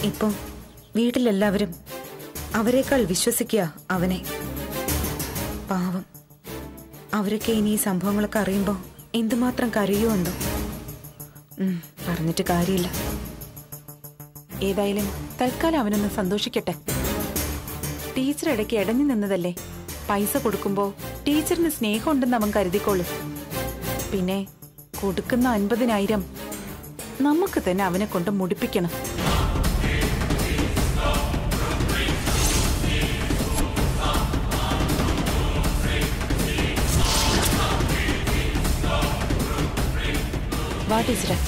ഇപ്പം വീട്ടിലെല്ലാവരും അവരെക്കാൾ വിശ്വസിക്കുക അവനെ പാവം അവരൊക്കെ ഇനി ഈ സംഭവങ്ങളൊക്കെ അറിയുമ്പോൾ എന്തുമാത്രം കരയോ എന്തോ ഉം, പറഞ്ഞിട്ട് കാര്യമില്ല ഏതായാലും തൽക്കാലം അവനൊന്ന് സന്തോഷിക്കട്ടെ ടീച്ചർ ഇടയ്ക്ക് ഇടഞ്ഞു നിന്നതല്ലേ പൈസ കൊടുക്കുമ്പോ ടീച്ചറിന് സ്നേഹമുണ്ടെന്ന് അവൻ കരുതിക്കോളും പിന്നെ കൊടുക്കുന്ന അൻപതിനായിരം നമുക്ക് തന്നെ അവനെ കൊണ്ട് മുടിപ്പിക്കണം വാ ടീച്ചറെ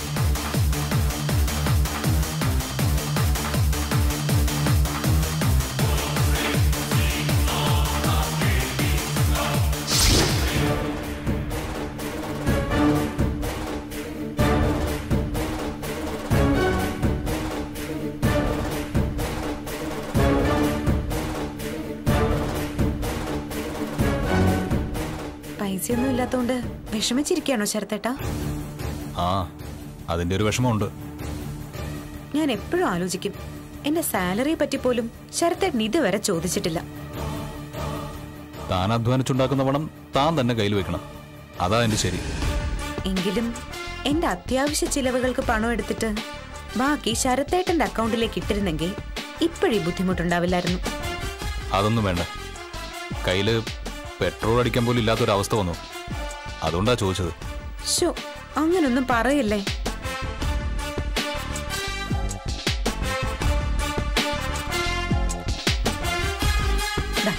പൈസയൊന്നും ഇല്ലാത്തോണ്ട് വിഷമിച്ചിരിക്കുകയാണോ ശരത്തേട്ടാ ആ അതിന്റെ ഒരു വിഷമമുണ്ട് ഞാൻ എപ്പോഴും ആലോചിക്കും എന്റെ സാലറിയെ പറ്റി പോലും ശരത്തേട്ടൻ ഇതുവരെ ചോദിച്ചിട്ടില്ല താൻ അധ്വാനിച്ചുണ്ടാക്കുന്ന പണം താൻ തന്നെ കയ്യിൽ വെക്കണം അതാ എന്റെ ശരി എങ്കിലും എന്റെ അത്യാവശ്യ ചിലവുകൾക്ക് പണം എടുത്തിട്ട് ബാക്കി ശരത്തേട്ടന്റെ അക്കൗണ്ടിലേക്ക് ഇട്ടിരുന്നെങ്കിൽ ഇപ്പോഴീ ബുദ്ധിമുട്ടുണ്ടാവില്ലായിരുന്നു അതൊന്നും വേണ്ട കയ്യില് പെട്രോൾ അടിക്കാൻ പോലും ഇല്ലാത്തൊരവസ്ഥ വന്നു അതുകൊണ്ടാ ചോദിച്ചത് ഷോ അങ്ങനൊന്നും പറയല്ലേ ദാ.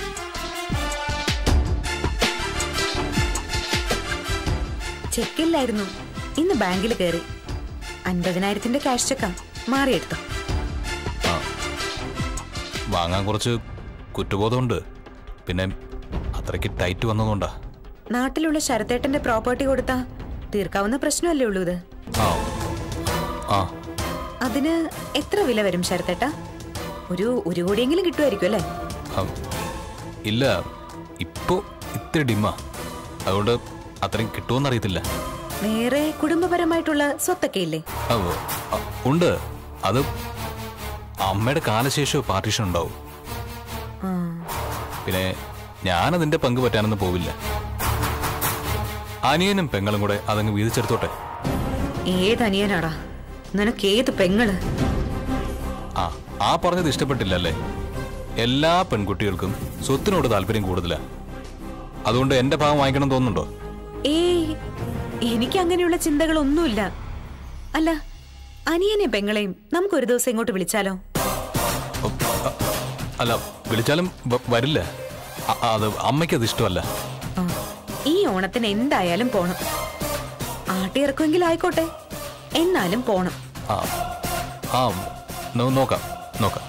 ചെക്കില്ലായിരുന്നു ഇന്ന് ബാങ്കിൽ കയറി അൻപതിനായിരത്തിന്റെ ക്യാഷ് ചെക്കാ മാറിയെടുത്തോ ആ വാങ്ങാൻ കുറച്ച് കുറ്റബോധമുണ്ട് പിന്നെ അത്രയ്ക്ക് ടൈറ്റ് വന്നതുകൊണ്ടാ നാട്ടിലുള്ള ശരത്തേട്ടന്റെ പ്രോപ്പർട്ടി കൊടുത്താ തീർക്കാവുന്ന പ്രശ്നമല്ലേ ഉള്ളൂ ഇത് ആ ആ അതിന് എത്ര വില വരും ശരത്തേട്ട ഒരു ഒരു കോടിയെങ്കിലും കിട്ടുമായിരിക്കും അല്ലേ ആ, ഇല്ല ഇപ്പോ ഇത്തിരി ഡിമ്മാ അതുകൊണ്ട് അത്രയും കിട്ടുമെന്നറിയത്തില്ല വേറെ കുടുംബപരമായിട്ടുള്ള സ്വത്തൊക്കെ ഇല്ലേ ആ, ആ, ഉണ്ട് അത് അമ്മയുടെ കാലശേഷം പാർട്ടീഷൻ ഉണ്ടാവും ആ, പിന്നെ ഞാനതിന്റെ പങ്ക് പറ്റാനൊന്നും പോവില്ല അനിയനും പെങ്ങളും കൂടെ അതങ്ങ് വീതിച്ചെടുത്തോട്ടെ ഏതനിയനാടാ നിനക്ക് ഏത് പെങ്ങള് ആ ആ പറഞ്ഞത് ഇഷ്ടപ്പെട്ടില്ല അല്ലേ എല്ലാ പെൺകുട്ടികൾക്കും സ്വത്തിനോട് താല്പര്യം കൂടുതലാ അതുകൊണ്ട് എന്റെ ഭാഗം വാങ്ങിക്കണം തോന്നുന്നുണ്ടോ ഏയ് എനിക്ക് അങ്ങനെയുള്ള ചിന്തകളൊന്നുമില്ല അല്ല അനിയനെ പെങ്ങളെയും നമുക്ക് ഒരു ദിവസം ഇങ്ങോട്ട് വിളിച്ചാലോ ഒ, അ, അല്ല വിളിച്ചാലും വ- വരില്ല അ- അത് അമ്മയ്ക്ക് അത് ഇഷ്ടമല്ല ആ, ഈ ഓണത്തിന് എന്തായാലും പോണം ആട്ടിയിറക്കുമെങ്കിലും ആയിക്കോട്ടെ എന്നാലും പോണം ആ ആ നോ- നോക്കാം നോക്കാം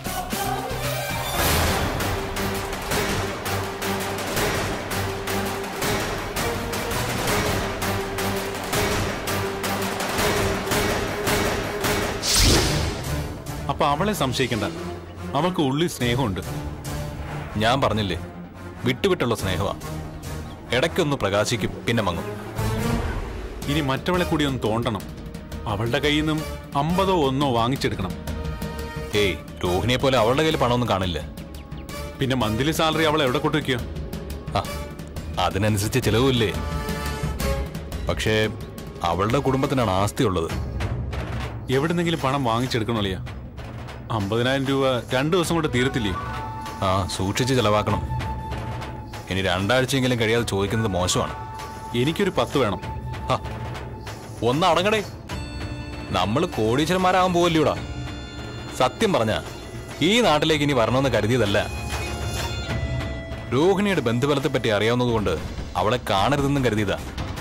അപ്പൊ അവളെ സംശയിക്കണ്ട അവൾക്ക് ഉള്ളിൽ സ്നേഹമുണ്ട് ഞാൻ പറഞ്ഞില്ലേ വിട്ടുവിട്ടുള്ള സ്നേഹമാ ഇടയ്ക്കൊന്ന് പ്രകാശിക്കും പിന്നെ മങ്ങും ഇനി മറ്റവളെ കൂടി ഒന്ന് തോണ്ടണം അവളുടെ കയ്യിൽ നിന്നും അമ്പതോ ഒന്നോ വാങ്ങിച്ചെടുക്കണം ഏയ് രോഹിണിയെ പോലെ അവളുടെ കയ്യിൽ പണമൊന്നും കാണില്ല പിന്നെ മന്ത്ലി സാലറി അവളെ എവിടെ കൊണ്ടുവയ്ക്കുക ആ അതിനനുസരിച്ച് ചിലവുമില്ലേ പക്ഷേ അവളുടെ കുടുംബത്തിനാണ് ആസ്തി ഉള്ളത് എവിടുന്നെങ്കിലും പണം വാങ്ങിച്ചെടുക്കണമല്ലയാ അമ്പതിനായിരം രൂപ രണ്ടു ദിവസം കൊണ്ട് തീരത്തില്ലേ ആ സൂക്ഷിച്ച് ചെലവാക്കണം ഇനി രണ്ടാഴ്ചയെങ്കിലും കഴിയാതെ ചോദിക്കുന്നത് മോശമാണ് എനിക്കൊരു പത്ത് വേണം ഹ, ഒന്ന് അടങ്ങടേ നമ്മൾ കോടീശ്വരന്മാരാകാൻ പോവല്ലൂടാ സത്യം പറഞ്ഞ ഈ നാട്ടിലേക്ക് ഇനി വരണമെന്ന് കരുതിയതല്ല രോഹിണിയുടെ ബന്ധുബലത്തെ പറ്റി അറിയാവുന്നതുകൊണ്ട് അവളെ കാണരുതെന്നും കരുതിയതാ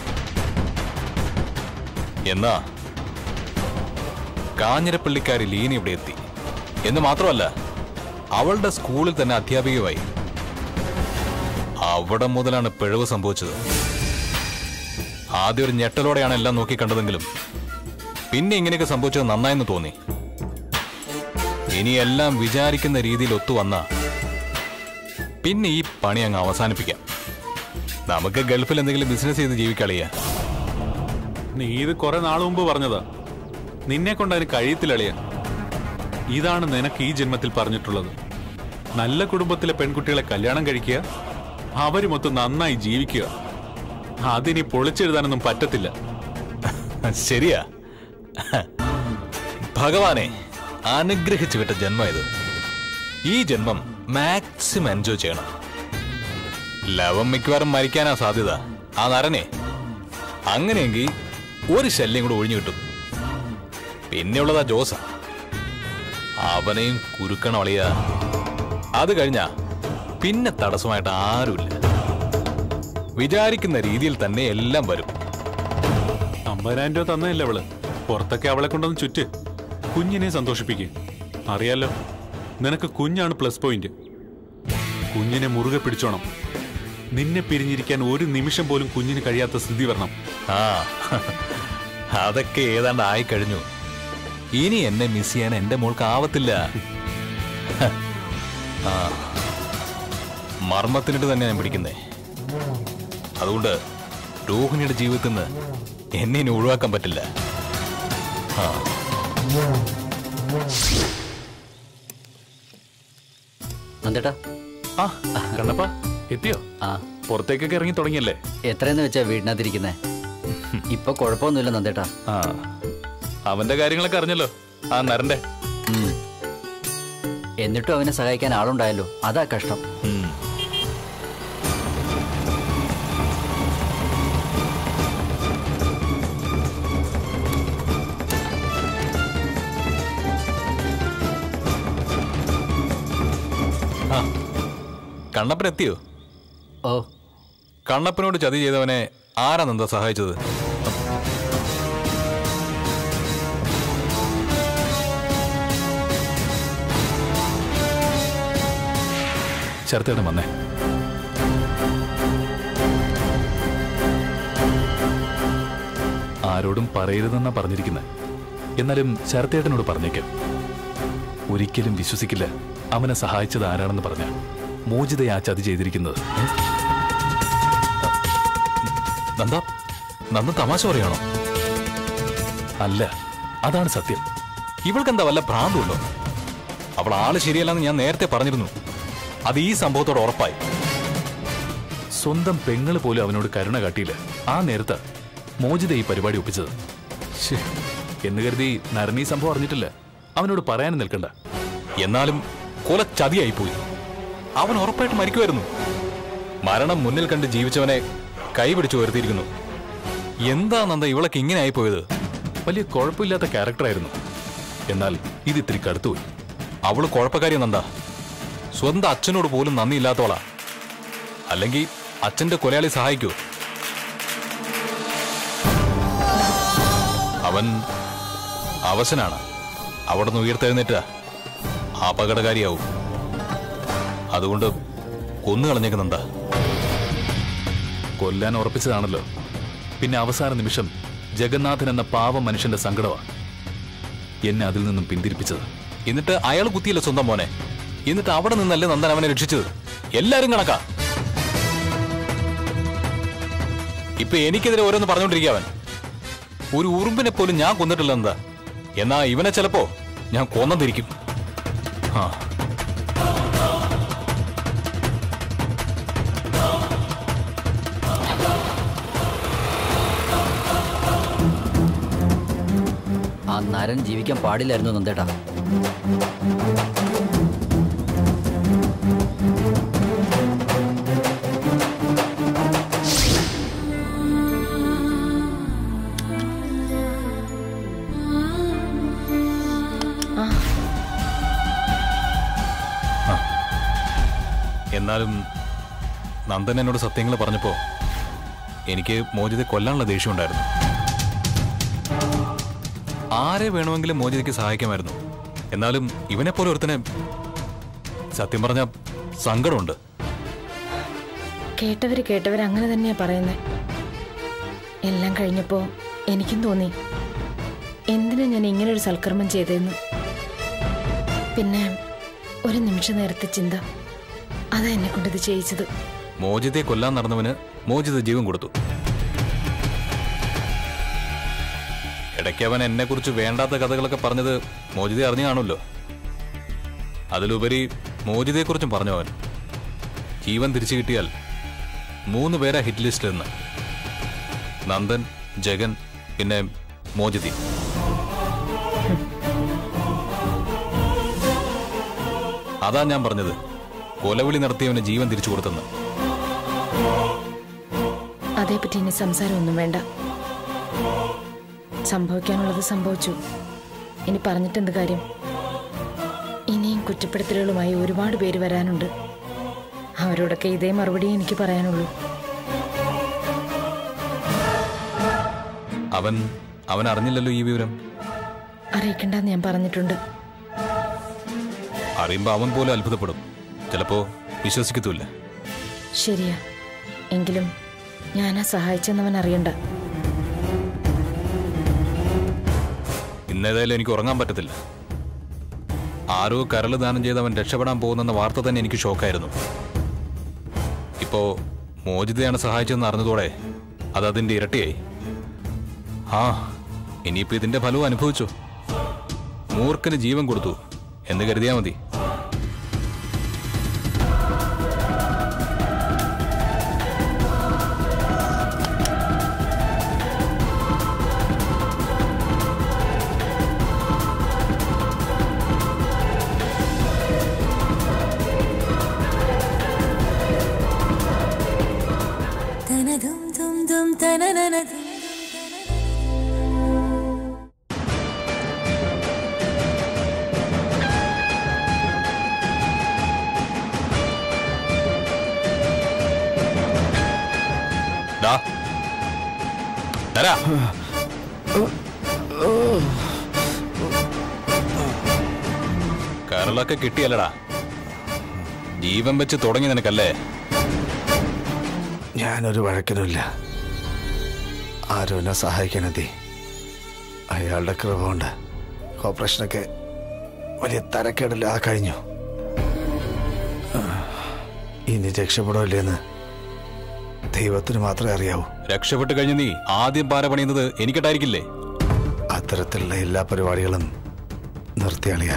എന്നാ കാഞ്ഞിരപ്പള്ളിക്കാരി ലീന ഇവിടെ എത്തി എന്ന് മാത്രമല്ല അവളുടെ സ്കൂളിൽ തന്നെ അധ്യാപികയായി അവിടെ മുതലാണ് പിഴവ് സംഭവിച്ചത് ആദ്യം ഒരു ഞെട്ടലോടെയാണ് എല്ലാം നോക്കിക്കണ്ടതെങ്കിലും പിന്നെ ഇങ്ങനെയൊക്കെ സംഭവിച്ചത് നന്നായെന്ന് തോന്നി ഇനി എല്ലാം വിചാരിക്കുന്ന രീതിയിൽ ഒത്തുവന്ന പിന്നെ ഈ പണി അങ്ങ് അവസാനിപ്പിക്കാം നമുക്ക് ഗൾഫിൽ എന്തെങ്കിലും ബിസിനസ് ചെയ്ത് ജീവിക്കളിയ നീ ഇത് കുറെ നാൾ മുമ്പ് പറഞ്ഞതാ നിന്നെ കൊണ്ട് അതിന് കഴിയത്തില്ല അളിയ ഇതാണ് നിനക്ക് ഈ ജന്മത്തിൽ പറഞ്ഞിട്ടുള്ളത് നല്ല കുടുംബത്തിലെ പെൺകുട്ടികളെ കല്യാണം കഴിക്കുക അവരുമൊത്ത് നന്നായി ജീവിക്കുക അതിനി പൊളിച്ചെഴുതാനൊന്നും പറ്റത്തില്ല ശരിയാ ഭഗവാനെ അനുഗ്രഹിച്ചു വിട്ട ജന്മം ഇത് ഈ ജന്മം മാക്സിമം എൻജോയ് ചെയ്യണം ലവം മിക്കവാറും മരിക്കാനാ സാധ്യത ആ നരനെ അങ്ങനെയെങ്കിൽ ഒരു ശല്യം കൂടെ ഒഴിഞ്ഞു കിട്ടും പിന്നെയുള്ളതാ ജോസ അവനെയും കുരുക്കണം അളിയ അത് കഴിഞ്ഞാ പിന്നെ തടസ്സമായിട്ട് ആരുമില്ല വിചാരിക്കുന്ന രീതിയിൽ തന്നെ എല്ലാം വരും അമ്പതിനായിരം രൂപ തന്നതല്ലേ അവള് പുറത്തൊക്കെ അവളെ കൊണ്ടൊന്ന് ചുറ്റ് കുഞ്ഞിനെ സന്തോഷിപ്പിക്കുക അറിയാലോ നിനക്ക് കുഞ്ഞാണ് പ്ലസ് പോയിന്റ് കുഞ്ഞിനെ മുറുകെ പിടിച്ചോണം നിന്നെ പിരിഞ്ഞിരിക്കാൻ ഒരു നിമിഷം പോലും കുഞ്ഞിന് കഴിയാത്ത സ്ഥിതി വരണം ആ അതൊക്കെ ഏതാണ്ട് ആയിക്കഴിഞ്ഞു ഇനി എന്നെ മിസ് ചെയ്യാൻ എന്റെ മോൾക്ക് ആവത്തില്ല ആ മർമ്മത്തിനിട്ട് തന്നെ ഞാൻ പിടിക്കുന്നേ അതുകൊണ്ട് രോഹിണിയുടെ ജീവിതത്തിൽ നിന്ന് എന്നെ ഇനി ഒഴിവാക്കാൻ പറ്റില്ല ആ നന്ദേട്ടാ ആ കണ്ണപ്പ എത്തിയോ ആ പുറത്തേക്കൊക്കെ ഇറങ്ങി തുടങ്ങിയല്ലേ എത്രയെന്ന് വെച്ചാ വീടിനകത്തിരിക്കുന്നേ ഇപ്പൊ കുഴപ്പമൊന്നുമില്ല നന്ദേട്ടാ ആ അവന്റെ കാര്യങ്ങളൊക്കെ അറിഞ്ഞല്ലോ ആ നരന്റെ ഉം. എന്നിട്ടും അവനെ സഹായിക്കാൻ ആളുണ്ടായല്ലോ അതാ കഷ്ടം ഉം. ആ കണ്ണപ്പൻ എത്തിയോ ഓ കണ്ണപ്പനോട് ചതി ചെയ്തവനെ ആരാ നന്ദ സഹായിച്ചത് ശരത്തേട്ടൻ വന്നേ ആരോടും പറയരുതെന്നാ പറഞ്ഞിരിക്കുന്നത് എന്നാലും ശരത്തേട്ടനോട് പറഞ്ഞേക്കാം ഒരിക്കലും വിശ്വസിക്കില്ല അവനെ സഹായിച്ചത് ആരാണെന്ന് പറഞ്ഞ മോചിതയാ ചതി ചെയ്തിരിക്കുന്നത് ഏ? നന്ദ നന്ദ തമാശ പറയാണോ അല്ല അതാണ് സത്യം ഇവൾക്കെന്താ വല്ല ഭ്രാന്തുണ്ടോ അവൾ ആള് ശരിയല്ലെന്ന് ഞാൻ നേരത്തെ പറഞ്ഞിരുന്നു അത് ഈ സംഭവത്തോട് ഉറപ്പായി സ്വന്തം പെങ്ങള് പോലും അവനോട് കരുണ കാട്ടിയില്ല ആ നേരത്ത് മോചിത ഈ പരിപാടി ഒപ്പിച്ചത് ശ്ശേ, എന്ന് കരുതി നരണി സംഭവം അറിഞ്ഞിട്ടില്ല അവനോട് പറയാനും നിൽക്കണ്ട എന്നാലും കൊല ചതിയായിപ്പോയി അവൻ ഉറപ്പായിട്ട് മരിക്കുമായിരുന്നു മരണം മുന്നിൽ കണ്ട് ജീവിച്ചവനെ കൈപിടിച്ചു ഉയർത്തിയിരിക്കുന്നു എന്താ നന്ദ ഇവളൊക്കെ ഇങ്ങനെ ആയിപ്പോയത് വലിയ കുഴപ്പമില്ലാത്ത ക്യാരക്ടറായിരുന്നു എന്നാൽ ഇത് ഇത്തിരി കടുത്തുപോയി അവള് കുഴപ്പക്കാരി നന്ദ സ്വന്തം അച്ഛനോട് പോലും നന്ദിയില്ലാത്തവളാ അല്ലെങ്കിൽ അച്ഛന്റെ കൊലയാളി സഹായിക്കൂ അവൻ അവശനാണ് അവിടെ നിന്ന് ഉയർത്തെഴുന്നേറ്റ അപകടകാരിയാവും അതുകൊണ്ട് കൊന്നു കളഞ്ഞേക്കുന്നുണ്ട കൊല്ലാൻ ഉറപ്പിച്ചതാണല്ലോ പിന്നെ അവസാന നിമിഷം ജഗന്നാഥൻ എന്ന പാവ മനുഷ്യന്റെ സങ്കടമാണ് എന്നെ അതിൽ നിന്നും പിന്തിരിപ്പിച്ചത് എന്നിട്ട് അയാൾ കുത്തിയില്ല സ്വന്തം മോനെ എന്നിട്ട് അവിടെ നിന്നല്ലേ നന്ദൻ അവനെ രക്ഷിച്ചത് എല്ലാരും കണക്കാ ഇപ്പൊ എനിക്കെതിരെ ഓരോന്ന് പറഞ്ഞുകൊണ്ടിരിക്കുക അവൻ ഒരു ഉറുമ്പിനെ പോലും ഞാൻ കൊന്നിട്ടില്ല എന്താ എന്നാ ഇവനെ ചിലപ്പോ ഞാൻ കൊന്നതിരിക്കും ആ ആ നരൻ ജീവിക്കാൻ പാടില്ലായിരുന്നു നന്ദേട്ടാ എന്നാലും നന്ദൻ എന്നോട് സത്യങ്ങൾ പറഞ്ഞപ്പോ എനിക്ക് മോചിത കൊല്ലാനുള്ള ദേഷ്യമുണ്ടായിരുന്നു ആരെ വേണമെങ്കിലും മോചിതയ്ക്ക് സഹായിക്കാമായിരുന്നു എന്നാലും ഇവനെ പോലെ ഒരുത്തനെ സത്യം പറഞ്ഞ സങ്കടമുണ്ട് കേട്ടവര് കേട്ടവര് അങ്ങനെ തന്നെയാ പറയുന്നത് എല്ലാം കഴിഞ്ഞപ്പോ എനിക്കും തോന്നി എന്തിനാ ഞാൻ ഇങ്ങനെ ഒരു സൽക്കർമ്മം ചെയ്തതെന്ന് പിന്നെ ഒരു നിമിഷ നേരത്തെ ചിന്ത അതാ എന്നെ കൊണ്ട് ഇത് ചെയ്യിച്ചത് മോചിതയെ കൊല്ലാൻ നടന്നവന് മോചിത ജീവൻ കൊടുത്തു ഇടയ്ക്ക് അവൻ എന്നെ കുറിച്ച് വേണ്ടാത്ത കഥകളൊക്കെ പറഞ്ഞത് മോചിത അറിഞ്ഞു കാണുമല്ലോ അതിലുപരി മോചിതയെക്കുറിച്ചും പറഞ്ഞു അവൻ ജീവൻ തിരിച്ചു കിട്ടിയാൽ മൂന്ന് പേരാ ഹിറ്റ് ലിസ്റ്റിൽ നിന്ന് നന്ദൻ ജഗൻ പിന്നെ മോചിതി അതാ ഞാൻ പറഞ്ഞത് കൊലവിളി നടത്തിയവന് ജീവൻ തിരിച്ചു കൊടുത്തെന്ന് അതേപ്പറ്റി ഇനി സംസാരമൊന്നും വേണ്ട സംഭവിക്കാനുള്ളത് സംഭവിച്ചു ഇനി പറഞ്ഞിട്ടെന്ത് കാര്യം ഇനിയും കുറ്റപ്പെടുത്തലുകളുമായി ഒരുപാട് പേര് വരാനുണ്ട് അവരോടൊക്കെ ഇതേ മറുപടിയേ എനിക്ക് പറയാനുള്ളൂ അവൻ അവൻ അറിഞ്ഞില്ലല്ലോ ഈ വിവരം അറിയിക്കണ്ടെന്ന് ഞാൻ പറഞ്ഞിട്ടുണ്ട് അറിയുമ്പോൾ അവൻ പോലും അത്ഭുതപ്പെടും ചിലപ്പോ വിശ്വസിക്കത്തുമില്ല ശരിയാ എങ്കിലും ഞാനാ സഹായിച്ചെന്നവൻ അറിയണ്ട ഇന്നേതായാലും എനിക്ക് ഉറങ്ങാൻ പറ്റത്തില്ല ആരോ കരള് ദാനം ചെയ്ത് അവൻ രക്ഷപ്പെടാൻ പോകുന്നെന്ന വാർത്ത തന്നെ എനിക്ക് ഷോക്കായിരുന്നു ഇപ്പോ മോചിതയാണ് സഹായിച്ചതെന്ന് അറിഞ്ഞതോടെ അത് അതിന്റെ ഇരട്ടിയായി ആ ഇനിയിപ്പോ ഇതിന്റെ ഫലവും അനുഭവിച്ചു മൂർഖന് ജീവൻ കൊടുത്തു എന്ന് കരുതിയാ മതി ഡാ. ഡാരാ. കരളൊക്കെ കിട്ടിയല്ലടാ ജീവൻ വെച്ച് തുടങ്ങി നിനക്കല്ലേ ഞാനൊരു വഴക്കിനുമില്ല ആരും എന്നെ സഹായിക്കാനെത്തി അയാളുടെ കൃപ കൊണ്ട് ഓപ്പറേഷനൊക്കെ വലിയ തരക്കേടില്ലാതെ കഴിഞ്ഞു ആ, ഇനി രക്ഷപ്പെടുമല്ലേന്ന് ദൈവത്തിന് മാത്രമേ അറിയാവൂ രക്ഷപ്പെട്ട് കഴിഞ്ഞ് നീ ആദ്യം പാര പണിയുന്നത് എനിക്കിട്ടായിരിക്കില്ലേ അത്തരത്തിലുള്ള എല്ലാ പരിപാടികളും നിർത്തിയാളിയ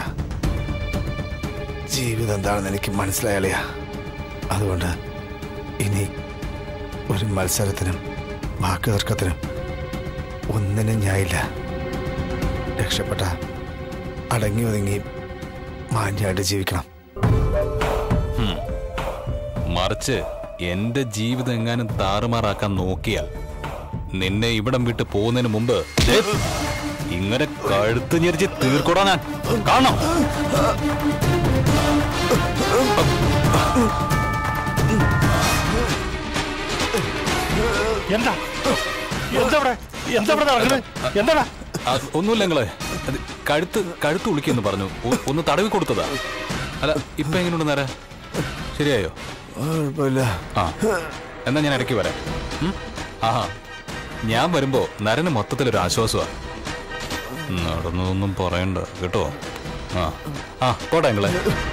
ജീവിതം എന്താണെന്ന് എനിക്ക് മനസ്സിലായാളിയ അതുകൊണ്ട് ഇനി ഒരു മത്സരത്തിനും വാക്ക് തർക്കത്തിനും ഒന്നിനും ഞായില്ല രക്ഷപ്പെട്ട അടങ്ങി ഒതുങ്ങി മാന്യമായിട്ട് ജീവിക്കണം മറിച്ച് എന്റെ ജീവിതം എങ്ങാനും താറുമാറാക്കാൻ നോക്കിയാൽ നിന്നെ ഇവിടം വിട്ട് പോകുന്നതിന് മുമ്പ് ദേ, ഇങ്ങനെ കഴുത്ത് ഞെരിച്ച് തീർക്കോടാ ഞാൻ കാണണം എന്താ എന്താ ഇവിടെ എന്താ ഇവിടെ നടക്കുന്നത് എന്താടാ ആ, ഒന്നുമില്ല നിങ്ങളെ അത് കഴുത്ത് കഴുത്ത് ഉളിക്കെന്ന് പറഞ്ഞു ഒ- ഒന്ന് തടവി കൊടുത്തതാ അല്ല ഇപ്പൊ എങ്ങനെയുണ്ട് നേരെ ശരിയായോ കുഴപ്പമില്ല ആ എന്നാ ഞാൻ ഇടയ്ക്ക് വരാം ഉം? ആഹാ ഞാൻ വരുമ്പോ നരന് മൊത്തത്തിലൊരു ആശ്വാസമാ നടന്നതൊന്നും പറയണ്ട കേട്ടോ ആ ആ പോട്ടെ നിങ്ങളെ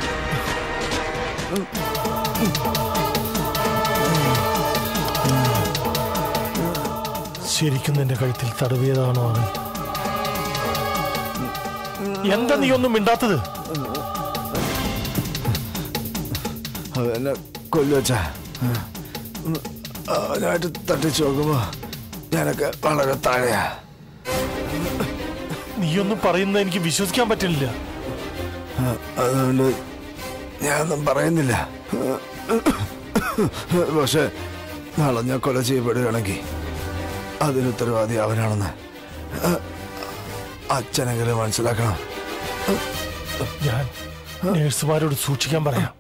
ശരിക്കും നിന്റെ കഴുത്തിൽ തടവിയതാണോ അവൻ എന്താ നീ ഒന്നും മിണ്ടാത്തത് അതെന്നെ കൊല്ലുവച്ച അവനായിട്ട് തട്ടിച്ചു നോക്കുമ്പോ ഞാനൊക്കെ വളരെ താഴെയാ നീയൊന്നും പറയുന്നത് എനിക്ക് വിശ്വസിക്കാൻ പറ്റില്ല ആ, അതുകൊണ്ട് ഞാനൊന്നും പറയുന്നില്ല പക്ഷെ നാളെ ഞാൻ കൊല ചെയ്യപ്പെടുകയാണെങ്കിൽ അതിന് ഉത്തരവാദി അവനാണെന്ന് ആ, അച്ഛനെങ്കിലും മനസ്സിലാക്കണം ഞാൻ നേഴ്സുമാരോട് സൂക്ഷിക്കാൻ പറയാം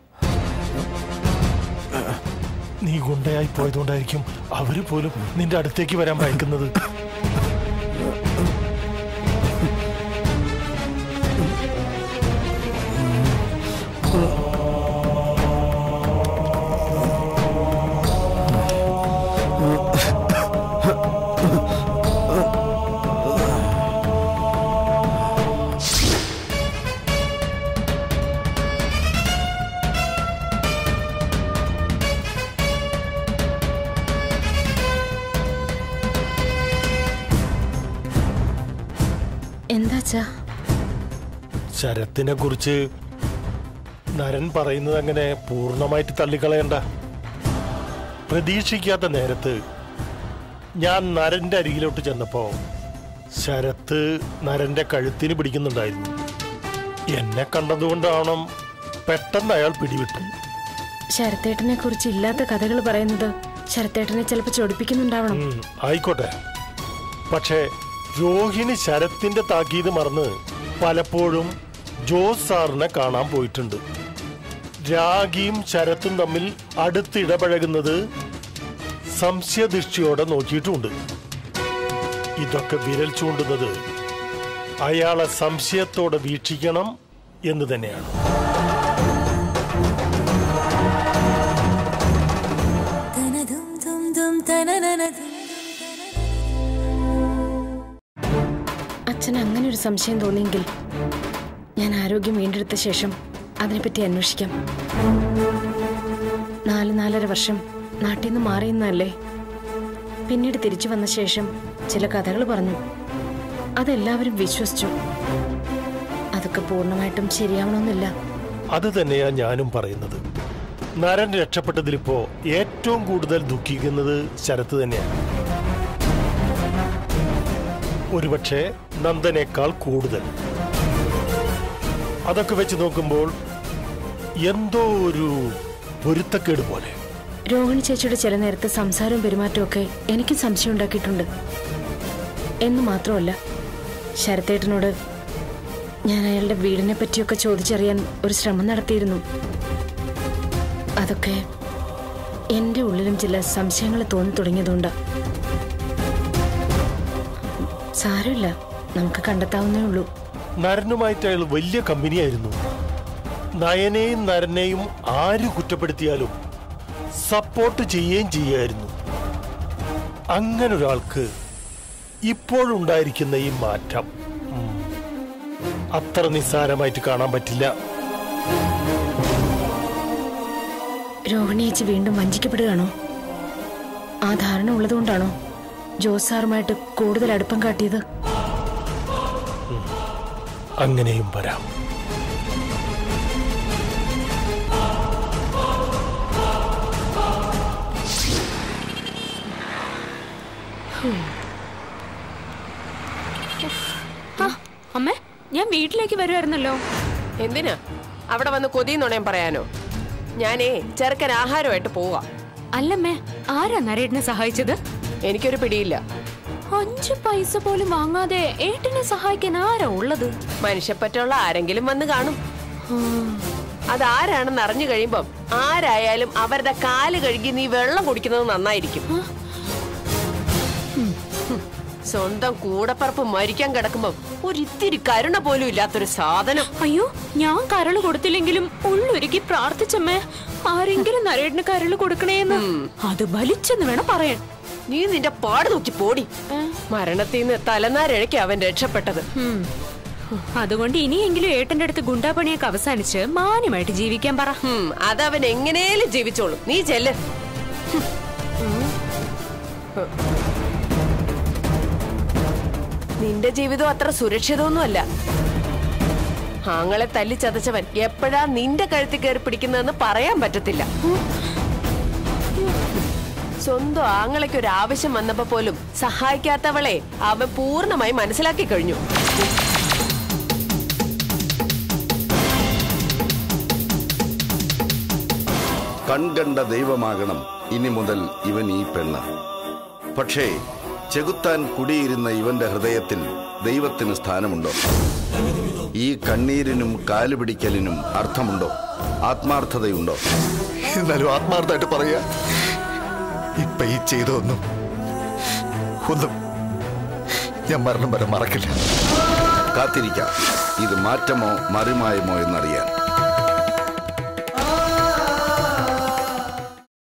നീ ഗുണ്ടയായി പോയതുകൊണ്ടായിരിക്കും അവര് പോലും നിന്റെ അടുത്തേക്ക് വരാൻ ഭയക്കുന്നത് എന്താച്ചാ ശരത്തിനെ കുറിച്ച് നരൻ പറയുന്നത് അങ്ങനെ പൂർണ്ണമായിട്ട് തള്ളിക്കളയണ്ട പ്രതീക്ഷിക്കാത്ത നേരത്ത് ഞാൻ നരന്റെ അരികിലോട്ട് ചെന്നപ്പോ ശരത്ത് നരന്റെ കഴുത്തിന് പിടിക്കുന്നുണ്ടായിരുന്നു എന്നെ കണ്ടതുകൊണ്ടാവണം പെട്ടെന്ന് അയാൾ പിടിവിട്ടു ശരത്തേട്ടനെ കുറിച്ച് ഇല്ലാത്ത കഥകൾ പറയുന്നത് ശരത്തേട്ടനെ ചിലപ്പോൾ ചൊടിപ്പിക്കുന്നുണ്ടാവണം ഉം, ആയിക്കോട്ടെ പക്ഷേ രോഹിണി ശരത്തിന്റെ താക്കീത് മറന്ന് പലപ്പോഴും ജോസ് സാറിനെ കാണാൻ പോയിട്ടുണ്ട് രാഗിയും ശരത്തും തമ്മിൽ അടുത്തിടപഴകുന്നത് സംശയദൃഷ്ടിയോടെ നോക്കിയിട്ടുമുണ്ട് ഇതൊക്കെ വിരൽ ചൂണ്ടുന്നത് അയാളെ സംശയത്തോടെ വീക്ഷിക്കണം എന്ന് തന്നെയാണ് അച്ഛൻ അങ്ങനെ ഒരു സംശയം തോന്നിയെങ്കിൽ ഞാൻ ആരോഗ്യം വീണ്ടെടുത്ത ശേഷം അതിനെപ്പറ്റി അന്വേഷിക്കാം നാല് നാലര വർഷം നാട്ടിൽ നിന്ന് മാറിയെന്നല്ലേ പിന്നീട് തിരിച്ചു വന്ന ശേഷം ചില കഥകൾ പറഞ്ഞു അതെല്ലാവരും വിശ്വസിച്ചു അതൊക്കെ പൂർണ്ണമായിട്ടും ശരിയാവണമെന്നില്ല അത് തന്നെയാ ഞാനും പറയുന്നത് നരൻ രക്ഷപ്പെട്ടതിലിപ്പോ ഏറ്റവും കൂടുതൽ ദുഃഖിക്കുന്നത് ശരത്ത് തന്നെയാണ് ഒരുപക്ഷെ നന്ദനേക്കാൾ കൂടുതൽ അതൊക്കെ വെച്ച് നോക്കുമ്പോൾ എന്തോ ഒരു പൊരുത്തക്കേട് പോലെ രോഹിണി ചേച്ചിയുടെ ചില നേരത്തെ സംസാരവും പെരുമാറ്റവും ഒക്കെ എനിക്ക് സംശയം ഉണ്ടാക്കിയിട്ടുണ്ട് എന്ന് മാത്രമല്ല ശരത്തേട്ടനോട് ഞാൻ അയാളുടെ വീടിനെ പറ്റിയൊക്കെ ചോദിച്ചറിയാൻ ഒരു ശ്രമം നടത്തിയിരുന്നു അതൊക്കെ എന്റെ ഉള്ളിലും ചില സംശയങ്ങൾ തോന്നി തുടങ്ങിയതുകൊണ്ട് സാരമില്ല നമുക്ക് കണ്ടെത്താവുന്നേ ഉള്ളൂ നരനുമായിട്ട് അയാൾ വലിയ കമ്പനിയായിരുന്നു നയനെയും നരനെയും ആര് കുറ്റപ്പെടുത്തിയാലും സപ്പോർട്ട് ചെയ്യുകയും ചെയ്യായിരുന്നു അങ്ങനെ ഒരാൾക്ക് ഇപ്പോഴുണ്ടായിരിക്കുന്ന ഈ മാറ്റം ഉം, അത്ര നിസ്സാരമായിട്ട് കാണാൻ പറ്റില്ല രോഹിണി ചേച്ചി വീണ്ടും വഞ്ചിക്കപ്പെടുകയാണോ ആ ധാരണ ഉള്ളതുകൊണ്ടാണോ ജോസ് സാറുമായിട്ട് കൂടുതൽ അടുപ്പം കാട്ടിയത് അങ്ങനെയും വരാം അമ്മേ ഞാൻ വീട്ടിലേക്ക് വരുമായിരുന്നല്ലോ എന്തിനാ അവിടെ വന്ന് കൊതിന്നുണയം പറയാനോ ഞാനേ ചെറുക്കൻ ആഹാരമായിട്ട് പോവാ അല്ലമ്മേ ആരാ നരേട്ടനെ സഹായിച്ചത് എനിക്കൊരു പിടിയില്ല അഞ്ചു പൈസ പോലും വാങ്ങാതെ ഏട്ടനെ സഹായിക്കാൻ ആരാ ഉള്ളത് മനുഷ്യപ്പറ്റുള്ള ആരെങ്കിലും വന്ന് കാണും അതാരാണെന്ന് അറിഞ്ഞു കഴിയുമ്പം ആരായാലും അവരുടെ കാല് കഴുകി നീ വെള്ളം കുടിക്കുന്നത് നന്നായിരിക്കും ഹും. സ്വന്തം കൂടപ്പറപ്പ് മരിക്കാൻ കിടക്കുമ്പം ഒരിത്തിരി കരുണ പോലും ഇല്ലാത്തൊരു സാധനം അയ്യോ ഞാൻ കരള് കൊടുത്തില്ലെങ്കിലും ഉള്ളൊരുക്കി പ്രാർത്ഥിച്ചമ്മേ ആരെങ്കിലും നരേട്ടന് കരള് കൊടുക്കണേന്ന് അത് വലിച്ചെന്ന് വേണം പറയാൻ നീ നിന്റെ പാട് നോക്കി പോടി മരണത്തിൽ നിന്ന് തലനാരിഴയ്ക്ക് അവൻ രക്ഷപ്പെട്ടത് ഉം. അതുകൊണ്ട് ഇനിയെങ്കിലും ഏട്ടന്റെ അടുത്ത് ഗുണ്ടാപ്പണിയൊക്കെ അവസാനിച്ച് മാന്യമായിട്ട് ജീവിക്കാൻ പറ ഹും, അതവൻ എങ്ങനെയും ജീവിച്ചോളും നീ ചെല്ല് നിന്റെ ജീവിതം അത്ര സുരക്ഷിതമൊന്നുമല്ല ആങ്ങളെ തല്ലി ചതച്ചവൻ എപ്പോഴാ നിന്റെ കഴുത്തിൽ കയറി പിടിക്കുന്നതെന്ന് പറയാൻ പറ്റത്തില്ല സ്വന്തം ആങ്ങളയ്ക്ക് ഒരു ആവശ്യം വന്നപ്പോ പോലും സഹായിക്കാത്തവളെ അവൻ പൂർണ്ണമായി മനസ്സിലാക്കി കഴിഞ്ഞു കൺകണ്ട ദൈവമാകണം ഇനി മുതൽ ഇവൻ ഈ പെണ്ണ് പക്ഷേ ചെകുത്താൻ കുടിയിരുന്ന ഇവന്റെ ഹൃദയത്തിൽ ദൈവത്തിന് സ്ഥാനമുണ്ടോ ഈ കണ്ണീരിനും കാലുപിടിക്കലിനും അർത്ഥമുണ്ടോ ആത്മാർത്ഥതയുണ്ടോ എന്നാലും ആത്മാർത്ഥമായിട്ട് പറയാ ഇപ്പൊ ഈ ചെയ്തതൊന്നും ഒന്നും ഞാൻ മരണം വരെ മറക്കില്ല കാത്തിരിക്കാം ഇത് മാറ്റമോ മറിമായമോ എന്നറിയാൻ